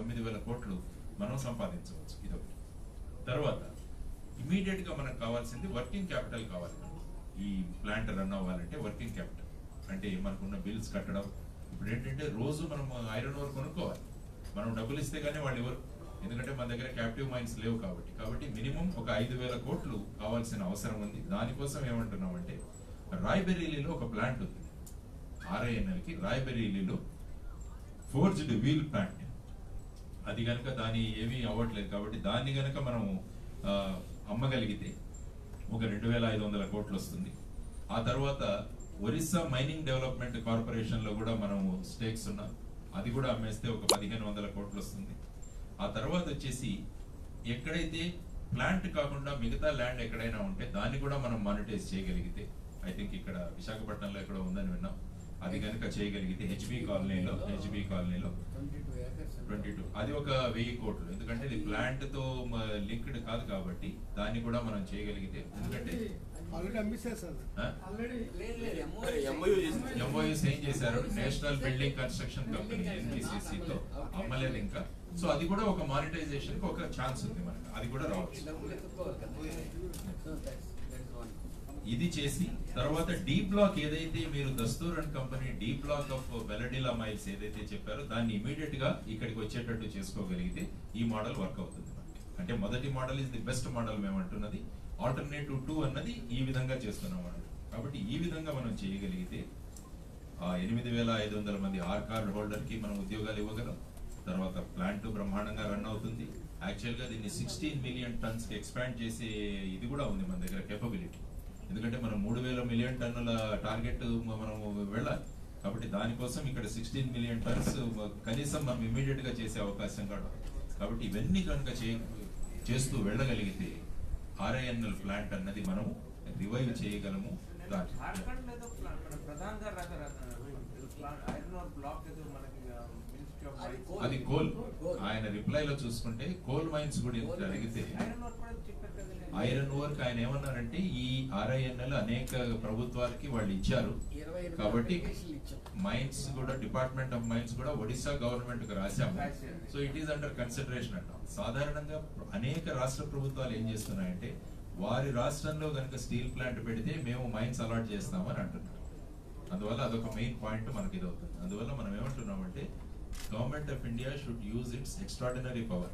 తొమ్మిది వేల కోట్లు మనం సంపాదించవచ్చు ఇదొకటి తర్వాత ఇమీడియట్ గా మనకు కావాల్సింది వర్కింగ్ క్యాపిటల్ కావాలి మనకు. ఈ ప్లాంట్ రన్ అవ్వాలంటే వర్కింగ్ క్యాపిటల్ అంటే మనకున్న బిల్స్ కట్టడం ఇప్పుడు ఏంటంటే రోజు మనం ఐరన్ ఓర్ కొనుక్కోవాలి మనం డబ్బులు ఇస్తే కానీ వాళ్ళు ఇవ్వరు ఎందుకంటే మన దగ్గర క్యాప్టివ్ మైన్స్ లేవు కాబట్టి కాబట్టి మినిమం ఒక ఐదు వేల కోట్లు కావాల్సిన అవసరం ఉంది దానికోసం ఏమంటున్నామంటే రాయ్బెరీలీలో ఒక ప్లాంట్ ఉంది ఆర్ఐఎన్ఎల్ కి రాయ్బెరీలీలో ఫోర్జ్డ్ వీల్ ప్లాంట్ అది కనుక దాని ఏమీ అవ్వట్లేదు కాబట్టి దాన్ని కనుక మనం ఆ, అమ్మగలిగితే ఒక రెండు వేల ఐదు వందల కోట్లు వస్తుంది ఆ తర్వాత ఒరిస్సా మైనింగ్ డెవలప్మెంట్ కార్పొరేషన్ లో కూడా మనం స్టేక్స్ ఉన్నాం అది కూడా అమ్మేస్తే ఒక పదిహేను వందల కోట్లు వస్తుంది ఆ తర్వాత వచ్చేసి ఎక్కడైతే ప్లాంట్ కాకుండా మిగతా ల్యాండ్ ఎక్కడైనా ఉంటే దాన్ని కూడా మనం మానిటైజ్ చేయగలిగితే ఐ థింక్ ఇక్కడ విశాఖపట్నంలో ఎక్కడ ఉందని విన్నాం అది కనుక చేయగలిగితే హెచ్బి కాలనీలో హెచ్బి కాలనీలో ట్వంటీ టూ అది ఒక వెయ్యి కోట్లు ఎందుకంటే ఇది ప్లాంట్ తో లింక్డ్ కాదు కాబట్టి దాన్ని కూడా మనం చేయగలిగితే ఎందుకంటే ఆల్రెడీ అమ్మిస్తారు సార్ ఆ? ఎంఓయూ చేసింది. ఎంఓయూస్ ఏం చేశారు national building construction company NBCC తో అమ్మలేదు ఇంకా సో అది కూడా ఒక మానిటైజేషన్ కి ఒక ఛాన్స్ ఉంది మనకి అది కూడా రావచ్చు ఇది చేసి తర్వాత డీ బ్లాక్ ఏదైతే మీరు Dastur and company D block of వెలడిలా మైల్స్ ఏదైతే చెప్పారో దాన్ని ఇమీడియట్ గా ఇక్కడికి వచ్చేటట్టు చేసుకోగలిగితే ఈ మోడల్ వర్క్ అవుతుంది మనకి. అంటే మొదటి model is the best model మేము అంటున్నది ఆల్టర్నేటివ్ టూ అన్నది ఈ విధంగా చేస్తున్నాం మనం కాబట్టి ఈ విధంగా మనం చేయగలిగితే ఆ ఎనిమిది వేల ఐదు వందల మంది ఆర్ కార్డ్ హోల్డర్ కి మనం ఉద్యోగాలు ఇవ్వగలం తర్వాత ప్లాంట్ బ్రహ్మాండంగా రన్ అవుతుంది యాక్చువల్ గా దీన్ని సిక్స్టీన్ మిలియన్ టన్స్ కి ఎక్స్పాండ్ చేసే ఇది కూడా ఉంది మన దగ్గర కెపబిలిటీ ఎందుకంటే మనం మూడు వేల మిలియన్ టన్నుల టార్గెట్ మనం వెళ్ళాలి కాబట్టి దానికోసం ఇక్కడ సిక్స్టీన్ మిలియన్ టన్స్ కనీసం మనం ఇమీడియట్ గా చేసే అవకాశం కూడా ఉంది. కాబట్టి ఇవన్నీ కనుక చే చేస్తూ వెళ్ళగలిగితే ఆర్ఐఎన్ఎల్ ప్లాంట్ అన్నది మనం రివైవ్ చేయగలము దాని झारखंड में तो प्लान- మన ప్రధాన్ గారు రాశారు ప్లాన్ ఐరన్ ఓర్ బ్లాక్ ఏదో మనకి మినిస్ట్రీ ఆఫ్ అది మైన్స్ coal. అది కోల్ ఆయన రిప్లై లో చూసుకుంటే కోల్ మైన్స్ గురించి అడిగితే ఐరన్ ఓర్ కూడా చెప్పారు కదండి ఐరన్ వర్క్ ఆయన ఏమన్నారంటే ఈ ఆర్ఐఎన్ఎల్ అనేక ప్రభుత్వాలకి వాళ్ళు ఇచ్చారు కాబట్టి మైన్స్ కూడా డిపార్ట్మెంట్ ఆఫ్ మైన్స్ కూడా ఒడిశా గవర్నమెంట్ కు రాశాము రాశారు. So it is under consideration అంటాం సాధారణంగా అనేక రాష్ట్ర ప్రభుత్వాలు ఏం చేస్తున్నాయంటే వారి రాష్ట్రంలో కనుక స్టీల్ ప్లాంట్ పెడితే మేము మైన్స్ అలాట్ చేస్తామని అంటున్నారు అందువల్ల అదొక మెయిన్ పాయింట్ మనకి ఇది అవుతుంది అందువల్ల మనం ఏమంటున్నామంటే government of India should use its extraordinary power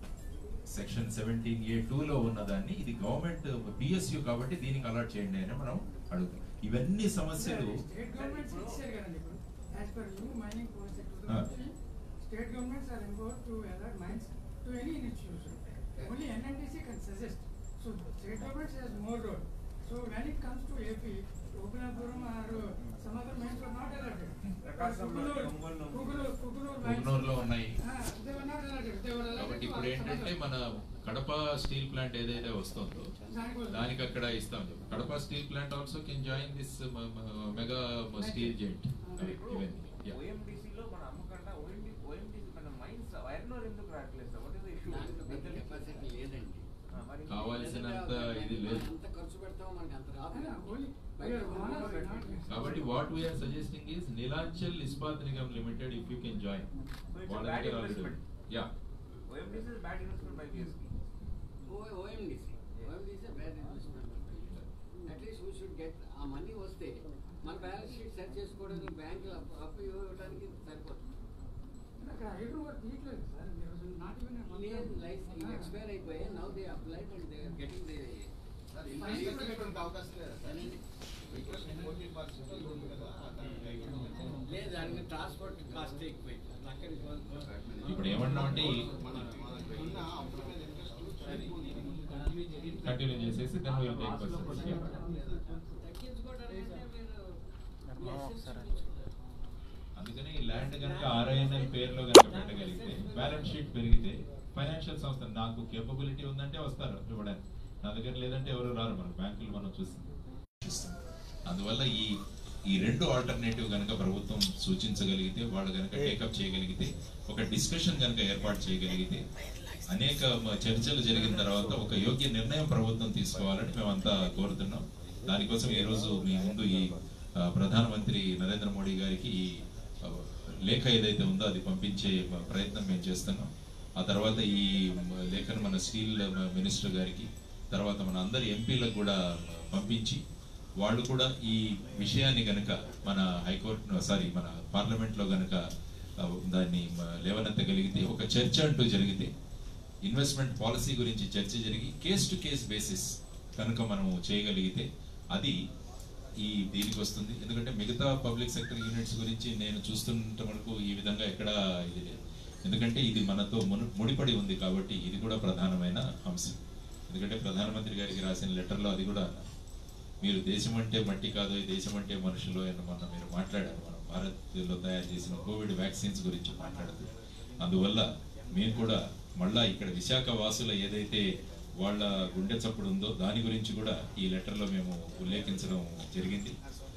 section seventeen A లో ఉన్నదాన్ని ఇది గవర్నమెంట్ పిఎస్యు కాబట్టి దీనికి అలాట్ చేయండి అని మనం అడుగుతాం ఇవన్నీ సమస్యలు స్టేట్ గవర్నమెంట్స్ ఇచ్చారు కదండి ఇప్పుడు as per new mining policy to Ah. State governments are empowered to allot mines to any institution only NMDC can suggest so state governments has more role so when it comes to AP ఓపెనాపురం or some other mines are not allotted ప్రకాశంలో, ఒంగోలులో. కుకులూరు కుకులూరు కుకునూరులో ఉన్నాయి they were not allotted they were కాబట్టి ఇప్పుడు ఏంటంటే మన Kadapa steel plant ఏదైతే వస్తుందో దానికి అక్కడ ఇస్తాం Kadapa steel plant also can join this mega steel జెంట్ ఇవన్నీ Yeah. OMDC లో మన అమ్మకుండా ఓఎండి ఓఎండిసి మన మైన్స్ ఐరన్ ఓర్ ఎందుకు రావట్లేదు sir what is the issue దాంట్లో పెద్ద కెపాసిటీ లేదండి మరి కావాల్సినంత ఇది లేదు ఎంత ఖర్చు పెడతామో మనకి అంత రాదు ఓన్లీ కాబట్టి what we are suggesting is Neelachal Ispat Nigam limited if you can join So it's a వాళ్ళ bad దగ్గర already investment. Yeah OMDC is bad investment by BSP OMDC OMDC bad investment at least we should get a money వస్తే మన balance sheet set చేసుకోవడానికి బ్యాంకులు అప్పు అప్పు ఇవ్వడానికి సరిపోతుంది అక్కడ ఐరన్ వర్క్ తీయట్లేదు సార్ నాట్ ఈవెన్ లేదు లైఫ్ ఇది ఎక్స్పైర్ అయిపోయాయి now they applied and they getting they లేదు దానికి ట్రాన్స్పోర్ట్ కాస్ట్ ఎక్కువైంది అక్కడికి ఇప్పుడు ఏమన్నామంటే ఈ- కంటిన్యూ చేసేసి దెన్ విల్ టేక్ పర్సెంట్ అందుకని ఈ ల్యాండ్ కనుక ఆర్ఐఎన్ఎల్ పేరులో కనుక పెట్టగలిగితే బ్యాలెన్స్ షీట్ పెరిగితే ఫైనాన్షియల్ సంస్థ నాకు కేపబిలిటీ ఉందంటే వస్తారు ఇవ్వడానికి నా దగ్గర లేదంటే ఎవరు రారు మన బ్యాంకులు మనం చూసి అందువల్ల ఈ ఈ రెండు ఆల్టర్నేటివ్ కనుక ప్రభుత్వం సూచించగలిగితే వాళ్ళు కనుక టేకప్ చేయగలిగితే ఒక డిస్కషన్ కనుక ఏర్పాటు చేయగలిగితే అనేక మ- చర్చలు జరిగిన తర్వాత ఒక యోగ్య నిర్ణయం ప్రభుత్వం తీసుకోవాలని మేమంతా కోరుతున్నాం దానికోసం ఈ రోజు మీ ముందు ఈ ఆ, ప్రధానమంత్రి నరేంద్ర మోడీ గారికి ఈ లేఖ ఏదైతే ఉందో అది పంపించే ప్రయత్నం మేము చేస్తున్నాం ఆ తర్వాత ఈ లేఖను మన స్టీల్ మినిస్టర్ గారికి తర్వాత మన అందరి ఎంపీలకు కూడా పంపించి వాళ్ళు కూడా ఈ విషయాన్ని గనక మన హైకోర్టు సారీ మన పార్లమెంట్లో గనక ఆ, దాన్ని మ- లేవనెత్తగలిగితే ఒక చర్చ అంటూ జరిగితే ఇన్వెస్ట్మెంట్ పాలసీ గురించి చర్చ జరిగి కేస్ టు కేస్ బేసిస్ కనుక మనము చేయగలిగితే అది ఈ దీనికి వస్తుంది ఎందుకంటే మిగతా పబ్లిక్ సెక్టర్ యూనిట్స్ గురించి నేను చూస్తున్న వరకు ఈ విధంగా ఎక్కడ ఇది లేదు ఎందుకంటే ఇది మనతో మును- ముడిపడి ఉంది కాబట్టి ఇది కూడా ప్రధానమైన అంశం ఎందుకంటే ప్రధానమంత్రి గారికి రాసిన లెటర్లో అది కూడా అన్నారు. మీరు దేశం అంటే మట్టి కాదు ఈ దేశం అంటే మనుషులు అని మొన్న మీరు మాట్లాడారు మనం భారత్లో తయారు చేసిన కోవిడ్ వ్యాక్సిన్స్ గురించి మాట్లాడుతూ అందువల్ల మేము కూడా మళ్ళా ఇక్కడ విశాఖ వాసుల ఏదైతే వాళ్ళ గుండె చప్పుడు ఉందో దాని గురించి కూడా ఈ లెటర్లో మేము ఉల్లేఖించడం జరిగింది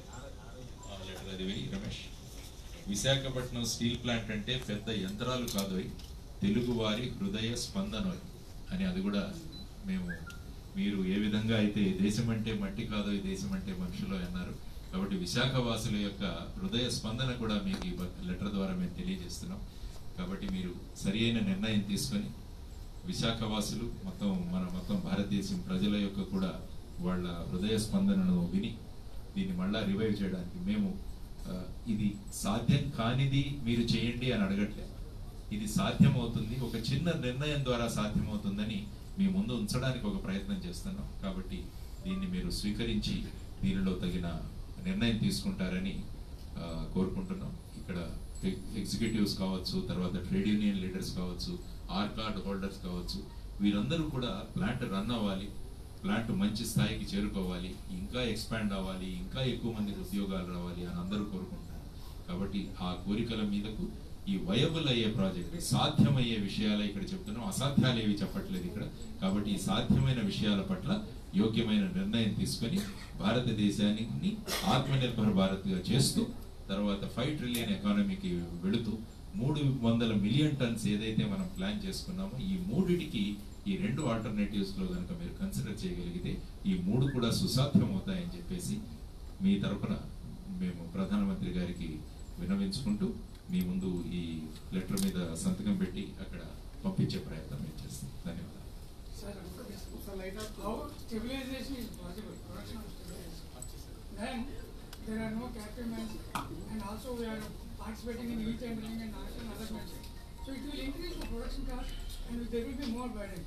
ఆ లెటర్ అది వెయ్యి రమేష్ విశాఖపట్నం స్టీల్ ప్లాంట్ అంటే పెద్ద యంత్రాలు కాదు తెలుగు వారి హృదయ స్పందనోయ్ అని అది కూడా మేము మీరు ఏ విధంగా అయితే దేశం అంటే మట్టి కాదు ఈ దేశం అంటే మనుషులు అన్నారు కాబట్టి విశాఖ వాసుల యొక్క హృదయ స్పందన కూడా మీకు ఈ లెటర్ ద్వారా మేము తెలియజేస్తున్నాం కాబట్టి మీరు సరి అయిన నిర్ణయం తీసుకొని విశాఖ వాసులు మొత్తం మన మొత్తం భారతదేశం ప్రజల యొక్క కూడా వాళ్ళ హృదయ స్పందనను విని దీన్ని మళ్ళా రివైవ్ చేయడానికి మేము ఆ, ఇది సాధ్యం కానిది మీరు చేయండి అని అడగట్లేదు ఇది సాధ్యమవుతుంది ఒక చిన్న నిర్ణయం ద్వారా సాధ్యమవుతుందని మీ ముందు ఉంచడానికి ఒక ప్రయత్నం చేస్తున్నాం కాబట్టి దీన్ని మీరు స్వీకరించి దీనిలో తగిన నిర్ణయం తీసుకుంటారని ఆ, కోరుకుంటున్నాం ఇక్కడ ఎగ్- ఎగ్జిక్యూటివ్స్ కావచ్చు తర్వాత ట్రేడ్ యూనియన్ లీడర్స్ కావచ్చు ఆర్ కార్డ్ హోల్డర్స్ కావచ్చు వీరందరూ కూడా ప్లాంట్ రన్ అవ్వాలి ప్లాంట్ మంచి స్థాయికి చేరుకోవాలి ఇంకా ఎక్స్పాండ్ అవ్వాలి ఇంకా ఎక్కువ మందికి ఉద్యోగాలు రావాలి అని అందరూ కోరుకుంటారు కాబట్టి ఆ కోరికల మీదకు ఈ వయబుల్ అయ్యే ప్రాజెక్ట్ సాధ్యమయ్యే విషయాలే ఇక్కడ చెప్తున్నాం అసాధ్యాలు ఏవి చెప్పట్లేదు ఇక్కడ కాబట్టి ఈ సాధ్యమైన విషయాల పట్ల యోగ్యమైన నిర్ణయం తీసుకొని భారతదేశాన్ని ఆత్మనిర్భర్ భారత్గా చేస్తూ తర్వాత ఫైవ్ ట్రిలియన్ ఎకానమీకి వెళుతూ మూడు వందల మిలియన్ టన్స్ ఏదైతే మనం ప్లాన్ చేసుకున్నామో ఈ మూడిటికి ఈ రెండు ఆల్టర్నేటివ్స్ లో కనుక మీరు కన్సిడర్ చేయగలిగితే ఈ మూడు కూడా సుసాధ్యం అవుతాయని చెప్పేసి మీ తరపున మేము ప్రధానమంత్రి గారికి వినవించుకుంటూ మీ ముందు ఈ లెటర్ మీద సంతకం పెట్టి అక్కడ పంపించే ప్రయత్నం మేము చేస్తాం ధన్యవాదాలు Sir, so like how stabilization is possible, production of stabilization. Then there are no captive mines and also we are participating in e-tendering and other mines. So it will increase the production cost and there will be more burden.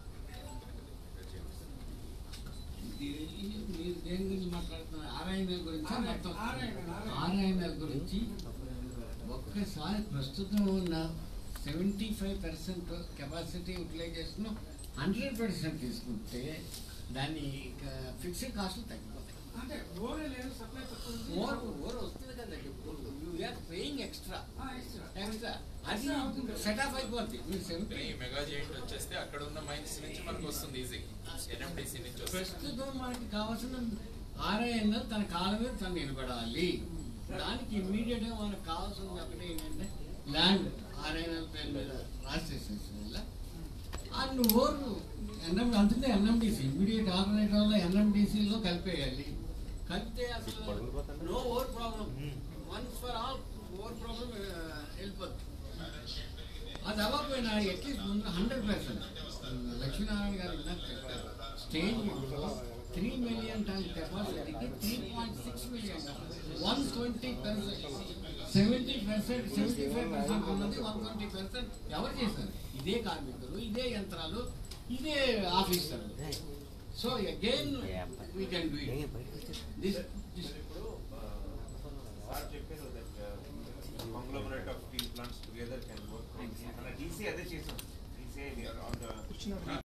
ఇది మీరు దేని గురించి మాట్లాడుతున్నారు ఆర్ఐఎంఎల్ గురించి RIML, మొత్తం RIML. ఆర్ఐఎంఎల్ గురించి ఒక్కసారి ప్రస్తుతం ఉన్న seventy five percent capacity utilisation hundred percent తీసుకుంటే దాని ఫిక్స్డ్ కాస్ట్ తగ్గిపోతాయి అంటే ఓవర్ లేదు సప్లై తక్కువ ఉంది. మోర్ మోర్ వస్తుంది కదండి you're paying extra Ah, extra. Extra అది సెట్ ఆఫ్ అయిపోద్ది మీరు సెవెంటీ ఈ మెగా జెయింట్ వచ్చేస్తే అక్కడ ఉన్న మైన్స్ నుంచి మనకు వస్తుంది ఈజీ ఎన్ఎండిసి నుంచి వస్తుంది ప్రస్తుతం మనకి కావాల్సిన ఆర్ఐఎన్ఎల్ తన కాళ్ళ మీద తను నిలబడాలి దానికి ఇమ్మీడియట్ గా మనకు కావాల్సింది ఒకటి ఏంటంటే ల్యాండ్ ఆర్ఐఎన్ఎల్ పేరు మీద రాసేసేసి వల్ల అండ్ ఓర్ ఎన్ఎం అందుకే ఎన్ఎండిసి ఇమ్మీడియట్ ఆల్టర్నేటివ్ వల్ల ఎన్ఎండిసిలో కలిపేయాలి కలిపితే అసలు no over problem once for all over problem వెళ్ళిపోతుంది అది అవ్వకపోయినా అట్లీస్ట్ ముందు హండ్రెడ్ పర్సెంట్ లక్ష్మీనారాయణ గారు ఇందాక చెప్పారు స్టేజ్ త్రీ మిలియన్ టన్ కెపాసిటీకి three point six million one twenty percent seventy percent seventy five percent ఉన్నది వన్ ట్వంటీ పర్సెంట్ ఎవరు చేశారు ఇదే కార్మికులు ఇదే యంత్రాలు ఇదే ఆఫీసర్లు so again we can do it this ఇప్పుడు సార్ చెప్పారు that conglomerate of steel plants together can work అన్న డీసీ అదే చేసాం డీసీ ఆన్ ద